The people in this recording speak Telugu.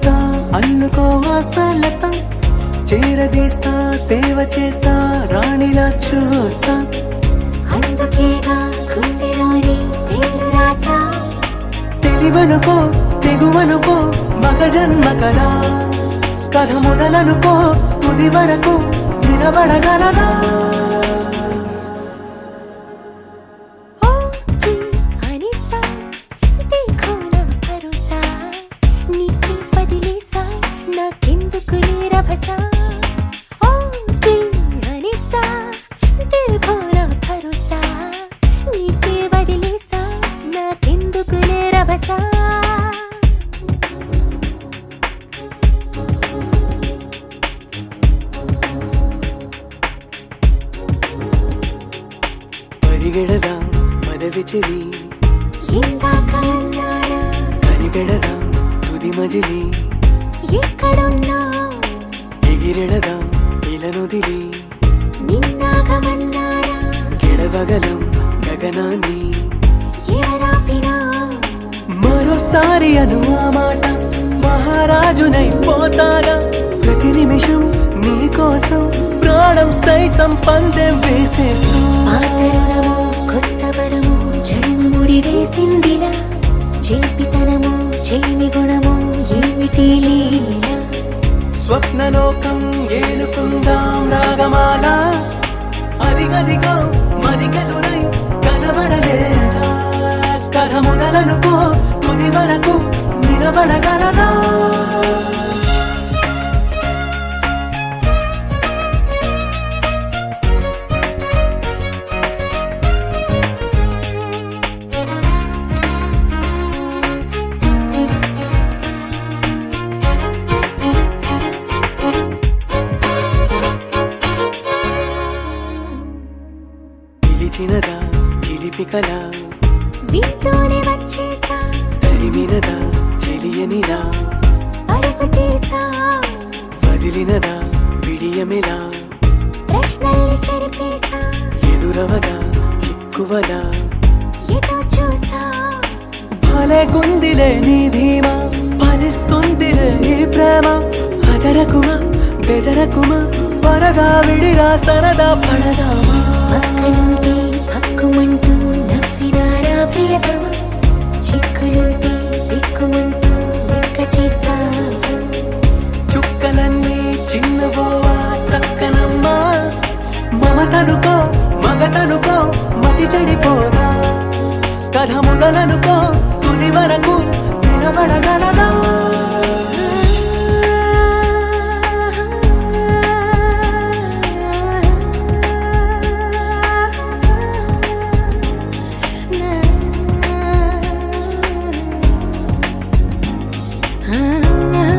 వస్తా అల్లుకో ఆశలత చేరదీస్తా సేవ చేస్తా రాణిలా చూస్తా అందుకేగా గుండెలోని పేరు రాసా తెలివనుకో తెగువనుకో మగ జన్మ కదా కథ మొదలనుకో తుది వరకు నిలబడగలదా ఓకే అనిసా దేఖో నా భరోసా నీకే వదిలేసా నాకెందుకు నీరభసా ఓకే అనిసా దేఖో నా భరోసా నీకే వదిలేసా నాకెందుకు నీరభసా పరిగెడదా పదవి చెలి ఇందాక అన్నారా కనిపెడదా తుది మజిలి ఎక్కడున్నా ఎగిరెడదా ఇలనుదిలి నిన్నాగమన్నారా గెడవగలం గగనాన్ని ఎవరాపినా మరోసారి అను ఆ మాట మహారాజునై పోతాగా ప్రతి నిమిషం నీ కోసం ప్రాణం సైతం పందెం వేసేస్తూ పాతరుణము కొత్త వరము జన్మముడి వేసిందిలా చేపితనము చేమి గుణము ఏమిటి లీల స్వప్నలోకం ఏలుకుందాం రాగమాల అదిగదిగో మదికెదురై కనబడలేదా కథ మొదలనుకో తుది వరకు నిలబడగలదా పిలిచినదా చిలిపికలా వింటూనే వచ్చేసా తరిమినదా చెలియనిదా పరుగు తీసా వదిలినదా విడియమిలా ప్రశ్నల్ని చెరిపేసా ఎదురవదా చిక్కువదా ఎటో చూసా భలే గుందిలే నీ ధీమా ఫలిస్తుందిలే నీ ప్రేమ అదరకుమా బెదరకుమా వరదా విడిరా సరదా పడదామా పక్కనుంటే పక్కుమంటూ నవ్వినారా ప్రియతమ చిక్కులుంటే దిక్కుమంటూ లెక్క చేస్తా చుక్కలన్నీ చిన్నబోవా చక్కనమ్మా మమతనుకో మగతనుకో మతి చెడిపోదా కథ మొదలనుకో తుది వరకు నిలబడగలదా Ah